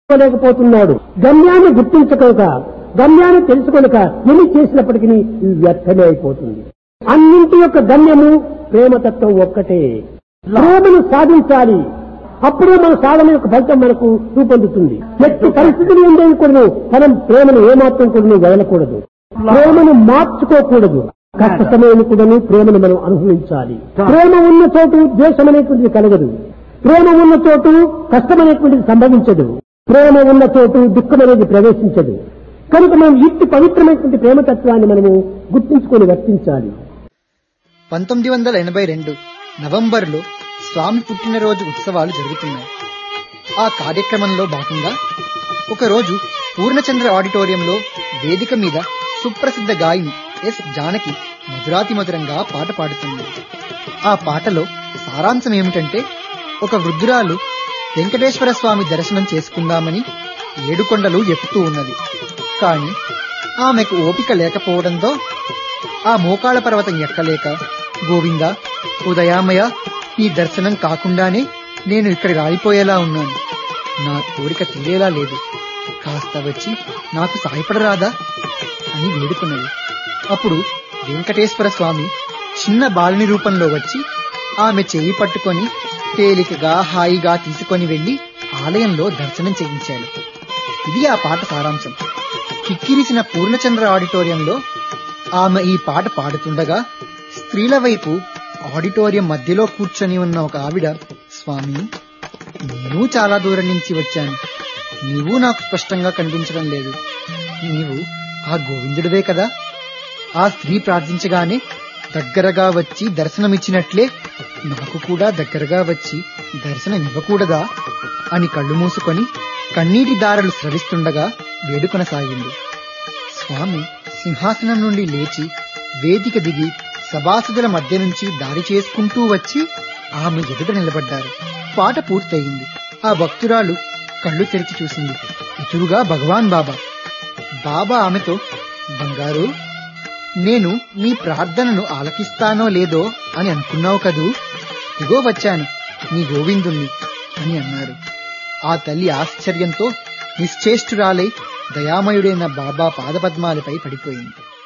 లేకపోతున్నాడు గమ్యాన్ని గుర్తించక గమ్యాన్ని తెలుసుకొనక ఎన్ని చేసినప్పటికీ ఇది వ్యర్థమే అయిపోతుంది అన్నింటి యొక్క గమ్యము ప్రేమతత్వం ఒక్కటే ప్రేమను సాధించాలి అప్పుడే మన సాధన యొక్క ఫలితం మనకు రూపొందుతుంది ఎట్టి పరిస్థితులు ఉండేవి కూడా మనం ప్రేమను ఏమాత్రం కూడా వదలకూడదు ప్రేమను మార్చుకోకూడదు కష్ట సమయం కూడా ప్రేమను మనం అనుభవించాలి ప్రేమ ఉన్న చోటు ద్వేషం అనేటువంటిది కలగదు ప్రేమ ఉన్న చోటు కష్టం అనేటువంటిది సంభవించదు ప్రేమ ఉన్న చోటు దుఃఖం అనేది ప్రవేశించదు కనుక మనం ఇట్టి పవిత్రమైనటువంటి ప్రేమతత్వాన్ని మనము గుర్తించుకొని వర్తించాలి పంతొమ్మిది వందల ఎనభై రెండు నవంబర్లో స్వామి పుట్టినరోజు ఉత్సవాలు జరుగుతున్నాయి ఆ కార్యక్రమంలో భాగంగా ఒకరోజు పూర్ణచంద్ర ఆడిటోరియంలో వేదిక మీద సుప్రసిద్ధ గాయని ఎస్ జానకి మధురాతి మధురంగా పాట పాడుతుంది ఆ పాటలో సారాంశం ఏమిటంటే ఒక వృద్ధురాలు వెంకటేశ్వర స్వామి దర్శనం చేసుకుందామని ఏడుకొండలు ఎక్కుతూ ఉన్నది కాని ఆమెకు ఓపిక లేకపోవడంతో ఆ మోకాళ్ళ పర్వతం ఎక్కలేక గోవింద ఉదయామయ ఈ దర్శనం కాకుండానే నేను ఇక్కడ రాలిపోయేలా ఉన్నాను నా కోరిక తీరేలా లేదు కాస్త వచ్చి నాకు సాయపడరాదా అని వేడుకున్నది అప్పుడు వెంకటేశ్వర స్వామి చిన్న బాలుని రూపంలో వచ్చి ఆమె చేయి పట్టుకొని తేలికగా హాయిగా తీసుకొని వెళ్లి ఆలయంలో దర్శనం చేయించాడు ఇది ఆ పాట సారాంశం కిక్కిరిసిన పూర్ణచంద్ర ఆడిటోరియంలో ఆమె ఈ పాట పాడుతుండగా స్త్రీల వైపు ఆడిటోరియం మధ్యలో కూర్చొని ఉన్న ఒక ఆవిడ స్వామి నేను చాలా దూరం నుంచి వచ్చాను నీవు నాకు స్పష్టంగా కనిపించడం లేదు నీవు ఆ గోవిందుడివే కదా ఆ స్త్రీ ప్రార్థించగానే దగ్గరగా వచ్చి దర్శనమిచ్చినట్లే నాకు కూడా దగ్గరగా వచ్చి దర్శనం ఇవ్వకూడదా అని కళ్ళు మూసుకొని కన్నీటి దారలు స్రవిస్తుండగా వేడుకొనసాగింది స్వామి సింహాసనం నుండి లేచి వేదిక దిగి సభాసదుల మధ్య నుంచి దారి చేసుకుంటూ వచ్చి ఆమె ఎదుట నిలబడ్డారు పాట పూర్తయింది ఆ భక్తురాలు కళ్ళు తెరిచి చూసింది ఎదురుగా భగవాన్ బాబా బాబా ఆమెతో బంగారు నేను నీ ప్రార్థనను ఆలకిస్తానో లేదో అని అనుకున్నావు కదూ ఇగో వచ్చాను నీ గోవిందుణ్ణి అని అన్నారు ఆ తల్లి ఆశ్చర్యంతో నిశ్చేష్టురాలై దయామయుడైన బాబా పాదపద్మాలపై పడిపోయింది